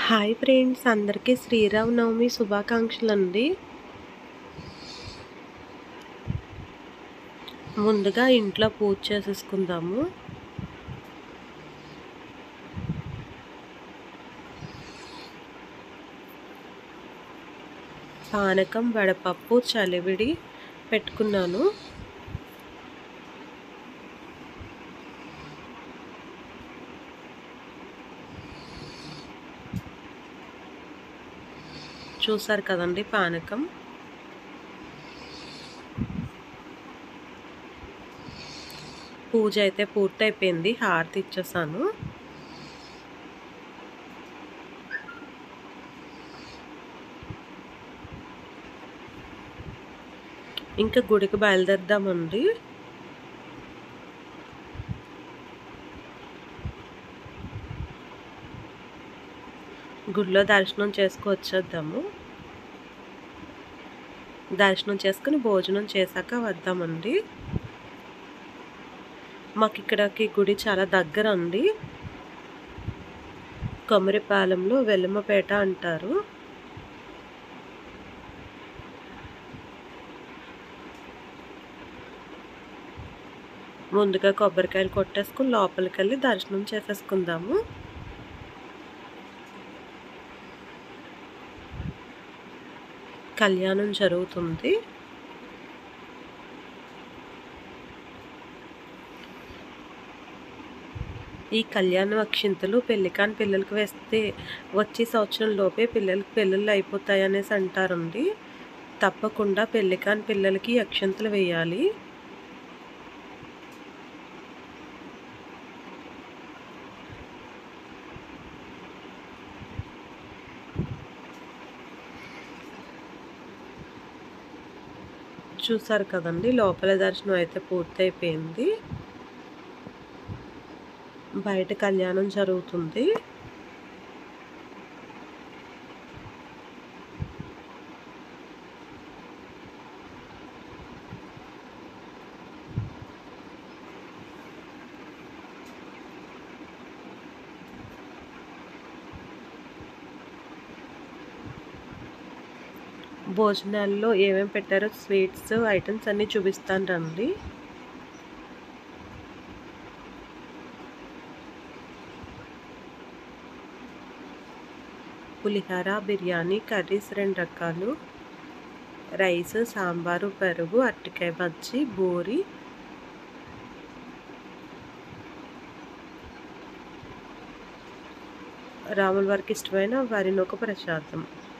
hi friends అందరికీ శ్రీరామనవమి శుభాకాంక్షలు అండి ముందుగా ఇంట్లో పూజ చేసేసుకుందాము పానకం వడపప్పు చలివిడి పెట్టుకున్నాను చూసారు కదండి పానకం పూజ అయితే పూర్తయిపోయింది హారతి ఇచ్చేసాను ఇంకా గుడికి బయలుదేరదామండి గుడిలో దర్శనం చేసుకొచ్చేద్దాము దర్శనం చేసుకుని భోజనం చేశాక వద్దామండి మాకు ఇక్కడికి గుడి చాలా దగ్గర అండి కొమరిపాలెంలో వెల్లమపేట అంటారు ముందుగా కొబ్బరికాయలు కొట్టేసుకుని లోపలికి వెళ్ళి దర్శనం చేసేసుకుందాము కళ్యాణం జరుగుతుంది ఈ కళ్యాణ అక్షింతలు పెళ్లికాని పిల్లలకి వేస్తే వచ్చే సంవత్సరం లోపే పిల్లలకి పెళ్ళిళ్ళు అయిపోతాయి అనేసి అంటారండి తప్పకుండా పెళ్లికాని పిల్లలకి అక్షింతలు వేయాలి చూసారు కదండి లోపల దర్శనం అయితే పూర్తయిపోయింది బయట కళ్యాణం జరుగుతుంది భోజనాల్లో ఏమేమి పెట్టారో స్వీట్స్ ఐటమ్స్ అన్నీ చూపిస్తాను రండి పులిహోర బిర్యానీ కర్రీస్ రెండు రకాలు రైస్ సాంబారు పెరుగు అరటికాయ బజ్జి బూరి రాముల వారికి ఇష్టమైన వరినొక ప్రసాదం